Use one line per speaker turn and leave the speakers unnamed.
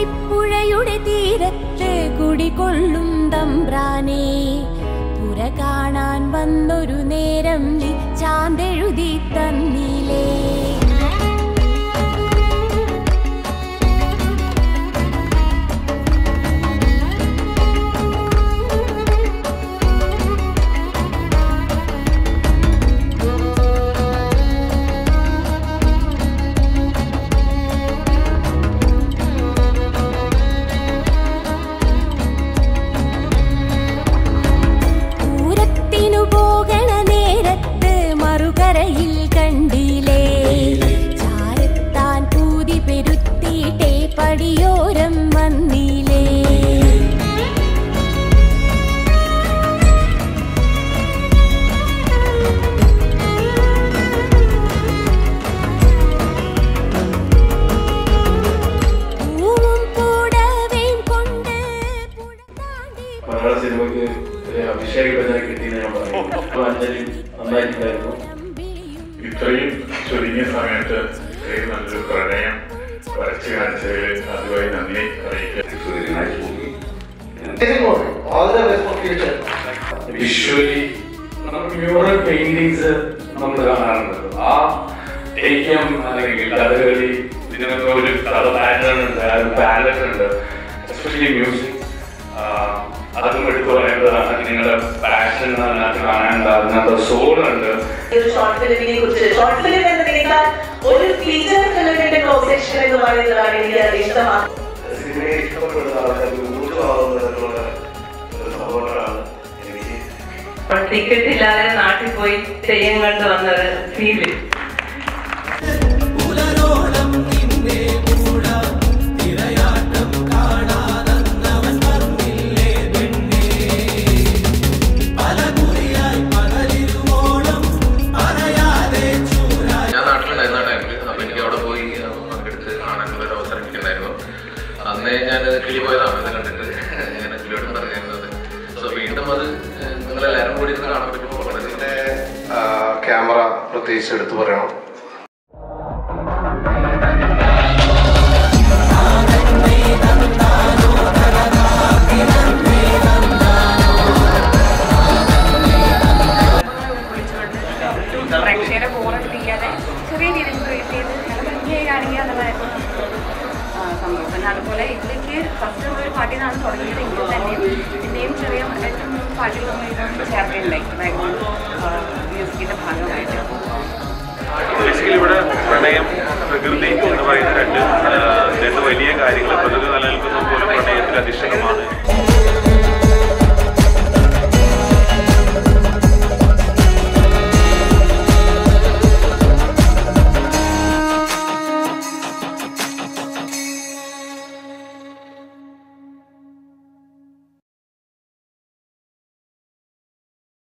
പുഴയുടെ തീരത്ത് കുടികൊള്ളും തമ്പ്രാനെ പുര കാണാൻ വന്നൊരു നേരം നീ ചാന്തെഴുതി തന്നിലേ പൂരത്തിനു പോകണ നേരത്ത് മറുകരയിൽ കണ്ടില്ലേ ചാരത്താൻ പൂതി പെരുത്തിയിട്ടേ പടിയോരം വന്നില്ലേ പൂവും പൂടവയും കൊണ്ട് പുഴ താണ്ടി
മലയാള സിനിമയ്ക്ക് ഒരു അഭിഷേക് ബച്ചനെ കിട്ടിയെന്ന് ഞാൻ പറയും അപ്പൊ അഞ്ജലി നന്നായിട്ടുണ്ടായിരുന്നു
ഇത്രയും ചുരുങ്ങിയ സമയത്ത് ഇത്രയും നല്ലൊരു പ്രണയം വരച്ചു കാണിച്ചതിൽ അതുവഴി നന്ദി അറിയിക്കുക
All the best for future.
Visually നമുക്ക് മ്യൂറൽ പെയിന്റിങ്സ് നമ്മൾ കാണാറുണ്ട് ആ തെയ്യം അല്ലെങ്കിൽ കഥകളി ഇതിനൊക്കെ ഒരു കഥ പാറ്റേൺ ഉണ്ട് ആ ഒരു പാലറ്റ് ഉണ്ട് എസ്പെഷ്യലി മ്യൂസിക് അതും എടുത്തു പറയേണ്ടതാണ് നിങ്ങളുടെ പാഷൻ അതിനകത്ത് കാണാനുണ്ട് അതിനകത്ത് സോൾ ഉണ്ട്
ഒരു ഷോർട്ട് ഫിലിമിനെ കുറിച്ച് ഷോർട്ട് ഫിലിം എന്നതിനേക്കാൾ ഒരു ഫീച്ചർ ഫിലിമിന്റെ ക്ലോസ് സെക്ഷൻ എന്ന് പറയുന്നതാണ് എനിക്ക് ഇഷ്ടമാണ്
സിനിമയെ ഇഷ്ടപ്പെടുന്ന ആൾക്കാർക്ക് ഊർജ്ജമാവുന്നതിനുള്ള ഒരു സപ്പോർട്ടാണ് എനിക്ക്
ടിക്കറ്റ് ഇല്ലാതെ നാട്ടിൽ പോയി തെയ്യം കണ്ടു വന്നത് ഫീല്
ഞാൻ നാട്ടിലുണ്ടായിരുന്ന ആ ടൈമിൽ അപ്പൊ എനിക്ക് അവിടെ പോയി ആ, പങ്കെടുത്ത് കാണാനുള്ള ഒരു അവസരം എനിക്കുണ്ടായിരുന്നു അന്നേ ഞാൻ കിളി പോയതാണ് ഇത് കണ്ടിട്ട് ഞാൻ കിളിയോടും പറഞ്ഞിരുന്നത് സോ വീണ്ടും അത് നിങ്ങളെല്ലാവരും കൂടി ഇരുന്ന് കാണാൻ പറ്റുമ്പോൾ വളരെ
ക്യാമറ പ്രത്യേകിച്ച് എടുത്തു പറയണം
പ്രേക്ഷകരെ ബോറടിപ്പിക്കാതെ ചെറിയ രീതിയിൽ ക്രിയേറ്റ് ചെയ്ത് നല്ല ഭംഗിയായി കാണിക്കുക എന്നുള്ളതായിരുന്നു ആ, സംഭവം പിന്നെ അതുപോലെ ഇതിലേക്ക് ഫസ്റ്റ് നമ്മളൊരു പാട്ടിൽ നിന്നാണ് തുടങ്ങിയത് എങ്കിൽ തന്നെയും പിന്നെയും ചെറിയ ഏറ്റവും മൂന്ന് പാട്ടുകൾ നമ്മൾ ഇതിനകത്ത് ചേർത്തിട്ടുണ്ടായി ബാക്ക്ഗ്രൗണ്ട് മ്യൂസിക്കിൻ്റെ ഭാഗമായിട്ട്
ബേസിക്കലി ഇവിടെ പ്രണയം പ്രകൃതി എന്ന് പറയുന്ന രണ്ട് ആ, രണ്ട് വലിയ കാര്യങ്ങൾ ഇപ്പൊ